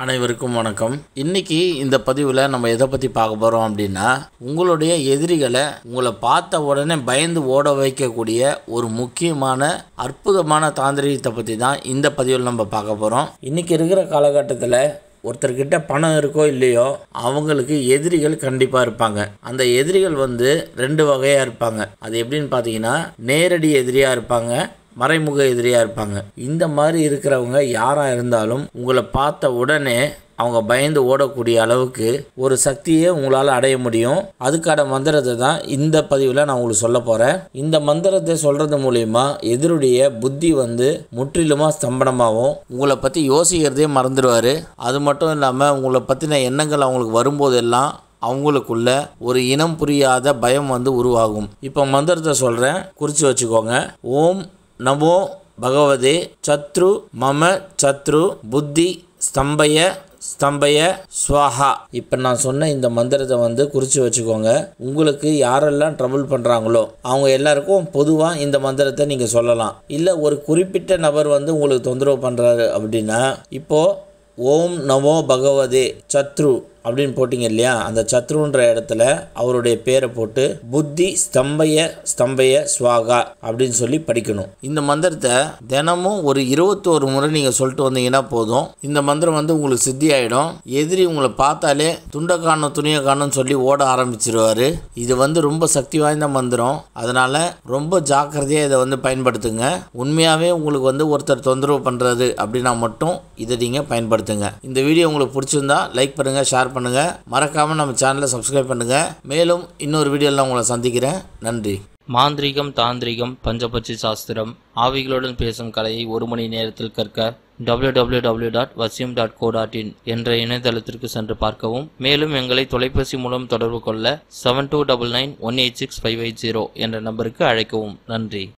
அனைவருக்கும் வணக்கம் இன்னைக்கு இந்த பதிவில் நம்ம எதை பற்றி பார்க்க போகிறோம் அப்படின்னா உங்களுடைய எதிரிகளை உங்களை பார்த்த உடனே பயந்து ஓட வைக்கக்கூடிய ஒரு முக்கியமான அற்புதமான தாந்திரிகத்தை பற்றி தான் இந்த பதிவில் நம்ம பார்க்க போகிறோம் இன்னைக்கு இருக்கிற காலகட்டத்தில் ஒருத்தர்கிட்ட பணம் இருக்கோ இல்லையோ அவங்களுக்கு எதிரிகள் கண்டிப்பாக இருப்பாங்க அந்த எதிரிகள் வந்து ரெண்டு வகையாக இருப்பாங்க அது எப்படின்னு பார்த்தீங்கன்னா நேரடி எதிரியாக இருப்பாங்க மறைமுக எதிரியாக இருப்பாங்க இந்த மாதிரி இருக்கிறவங்க யாராக இருந்தாலும் உங்களை பார்த்த உடனே அவங்க பயந்து ஓடக்கூடிய அளவுக்கு ஒரு சக்தியை உங்களால் அடைய முடியும் அதுக்கான மந்திரத்தை தான் இந்த பதிவில் நான் உங்களுக்கு சொல்ல போகிறேன் இந்த மந்திரத்தை சொல்கிறது மூலிமா எதிருடைய புத்தி வந்து முற்றிலுமாக ஸ்தம்பனமாகும் உங்களை பற்றி யோசிக்கிறதே மறந்துடுவார் அது மட்டும் இல்லாமல் உங்களை பற்றின எண்ணங்கள் அவங்களுக்கு வரும்போதெல்லாம் அவங்களுக்குள்ள ஒரு இனம் புரியாத பயம் வந்து உருவாகும் இப்போ மந்திரத்தை சொல்கிறேன் குறித்து வச்சுக்கோங்க ஓம் நமோ பகவதே சத்ரு மம சத்ரு புத்தி ஸ்தம்பய ஸ்தம்பய ஸ்வாஹா இப்போ நான் சொன்ன இந்த மந்திரத்தை வந்து குறித்து வச்சுக்கோங்க உங்களுக்கு யாரெல்லாம் ட்ரபிள் பண்ணுறாங்களோ அவங்க எல்லாருக்கும் பொதுவாக இந்த மந்திரத்தை நீங்கள் சொல்லலாம் இல்லை ஒரு குறிப்பிட்ட நபர் வந்து உங்களுக்கு தொந்தரவு பண்ணுறாரு அப்படின்னா இப்போது ஓம் நமோ பகவதே சத்ரு அப்படின்னு போட்டிங்க இல்லையா அந்த சத்ருன்ற இடத்துல அவருடைய பேரை போட்டு புத்தி ஸ்தம்பய ஸ்தம்பய ஸ்வாகா அப்படின்னு சொல்லி படிக்கணும் இந்த மந்திரத்தை தினமும் ஒரு இருபத்தோரு முறை நீங்கள் சொல்லிட்டு வந்தீங்கன்னா போதும் இந்த மந்திரம் வந்து உங்களுக்கு சித்தி ஆகிடும் எதிரி உங்களை பார்த்தாலே துண்டை காணும் துணியை காணும்னு சொல்லி ஓட ஆரம்பிச்சிருவாரு இது வந்து ரொம்ப சக்தி வாய்ந்த மந்திரம் அதனால ரொம்ப ஜாக்கிரதையாக இதை வந்து பயன்படுத்துங்க உண்மையாகவே உங்களுக்கு வந்து ஒருத்தர் தொந்தரவு பண்ணுறாரு அப்படின்னா மட்டும் இதை நீங்கள் பயன்படுத்துங்க இந்த வீடியோ உங்களுக்கு பிடிச்சிருந்தா லைக் பண்ணுங்கள் ஷேர் பண்ணுங்கள் மறக்காமல் நம்ம சேனலை சப்ஸ்கிரைப் பண்ணுங்கள் மேலும் இன்னொரு வீடியோவில் உங்களை சந்திக்கிறேன் நன்றி மாந்திரீகம் தாந்திரிகம் பஞ்சபட்சி சாஸ்திரம் ஆவிகளுடன் பேசும் கலையை ஒரு மணி நேரத்தில் கற்க www.vasim.co.in டாட் வசியம் டாட் கோ டாட் இன் என்ற இணையதளத்திற்கு சென்று பார்க்கவும் மேலும் எங்களை தொலைபேசி மூலம் தொடர்பு கொள்ள seven two double nine one eight six five eight zero என்ற நம்பருக்கு அழைக்கவும் நன்றி